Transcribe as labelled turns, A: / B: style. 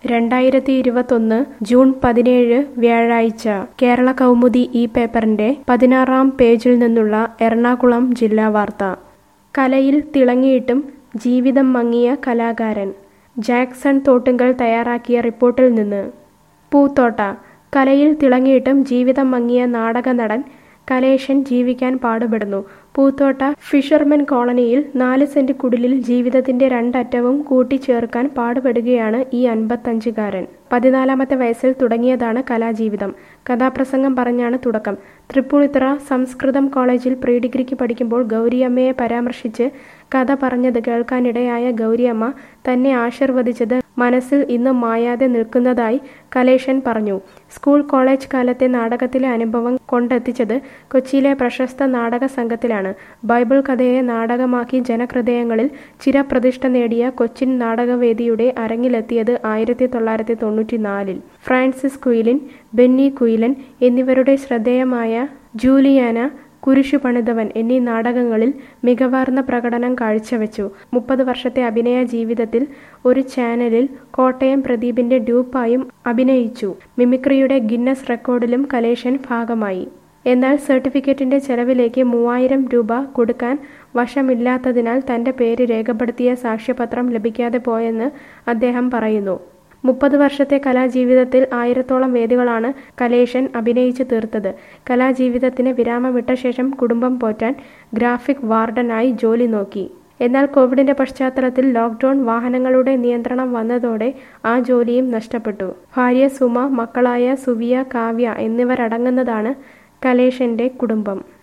A: രണ്ടായിരത്തി ഇരുപത്തൊന്ന് ജൂൺ പതിനേഴ് വ്യാഴാഴ്ച കേരള കൗമുദി ഈ പേപ്പറിന്റെ പതിനാറാം പേജിൽ നിന്നുള്ള എറണാകുളം ജില്ലാ വാർത്ത കലയിൽ തിളങ്ങിയിട്ടും ജീവിതം മങ്ങിയ കലാകാരൻ ജാക്സൺ തോട്ടുങ്കൽ തയ്യാറാക്കിയ റിപ്പോർട്ടിൽ നിന്ന് പൂത്തോട്ട കലയിൽ തിളങ്ങിയിട്ടും ജീവിതം മങ്ങിയ നാടക നടൻ കലേഷൻ ജീവിക്കാൻ പാടുപെടുന്നു പൂത്തോട്ട ഫിഷർമെൻ കോളനിയിൽ നാല് സെന്റ് കുടിലിൽ ജീവിതത്തിന്റെ രണ്ടറ്റവും കൂട്ടിച്ചേർക്കാൻ പാടുപെടുകയാണ് ഈ അൻപത്തഞ്ചുകാരൻ പതിനാലാമത്തെ വയസ്സിൽ തുടങ്ങിയതാണ് കലാജീവിതം കഥാപ്രസംഗം പറഞ്ഞാണ് തുടക്കം തൃപ്പൂണിത്തുറ സംസ്കൃതം കോളേജിൽ പ്രീ ഡിഗ്രിക്ക് പഠിക്കുമ്പോൾ ഗൗരിയമ്മയെ പരാമർശിച്ച് കഥ പറഞ്ഞത് കേൾക്കാനിടയായ ഗൗരിയമ്മ തന്നെ ആശീർവദിച്ചത് മനസ്സിൽ ഇന്ന് മായാതെ നിൽക്കുന്നതായി കലേഷൻ പറഞ്ഞു സ്കൂൾ കോളേജ് കാലത്തെ നാടകത്തിലെ അനുഭവം കൊണ്ടെത്തിച്ചത് കൊച്ചിയിലെ പ്രശസ്ത നാടക സംഘത്തിലാണ് ബൈബിൾ കഥയെ നാടകമാക്കി ജനഹൃദയങ്ങളിൽ ചിരപ്രതിഷ്ഠ നേടിയ കൊച്ചിൻ നാടകവേദിയുടെ അരങ്ങിലെത്തിയത് ആയിരത്തി തൊള്ളായിരത്തി തൊണ്ണൂറ്റിനാലിൽ ഫ്രാൻസിസ് കുയിലിൻ ബെന്നി കുയിലൻ എന്നിവരുടെ ശ്രദ്ധേയമായ ജൂലിയാന കുരിശു പണിതവൻ എന്നീ നാടകങ്ങളിൽ മികവാർന്ന പ്രകടനം കാഴ്ചവെച്ചു മുപ്പത് വർഷത്തെ അഭിനയ ജീവിതത്തിൽ ഒരു ചാനലിൽ കോട്ടയം പ്രദീപിന്റെ ഡ്യൂപ്പായും അഭിനയിച്ചു മിമിക്രിയുടെ ഗിന്നസ് റെക്കോർഡിലും കലേഷൻ ഭാഗമായി എന്നാൽ സർട്ടിഫിക്കറ്റിന്റെ ചെലവിലേക്ക് മൂവായിരം രൂപ കൊടുക്കാൻ വശമില്ലാത്തതിനാൽ തന്റെ പേര് രേഖപ്പെടുത്തിയ സാക്ഷ്യപത്രം ലഭിക്കാതെ പോയെന്ന് അദ്ദേഹം പറയുന്നു മുപ്പത് വർഷത്തെ കലാജീവിതത്തിൽ ആയിരത്തോളം വേദികളാണ് കലേഷൻ അഭിനയിച്ചു തീർത്തത് കലാജീവിതത്തിന് വിരാമമിട്ട ശേഷം കുടുംബം പോറ്റാൻ ഗ്രാഫിക് വാർഡനായി ജോലി നോക്കി എന്നാൽ കോവിഡിന്റെ പശ്ചാത്തലത്തിൽ ലോക്ക്ഡൌൺ വാഹനങ്ങളുടെ നിയന്ത്രണം വന്നതോടെ ആ ജോലിയും നഷ്ടപ്പെട്ടു ഭാര്യ സുമ മക്കളായ സുവിയ കാവ്യ എന്നിവരടങ്ങുന്നതാണ് കലേഷന്റെ കുടുംബം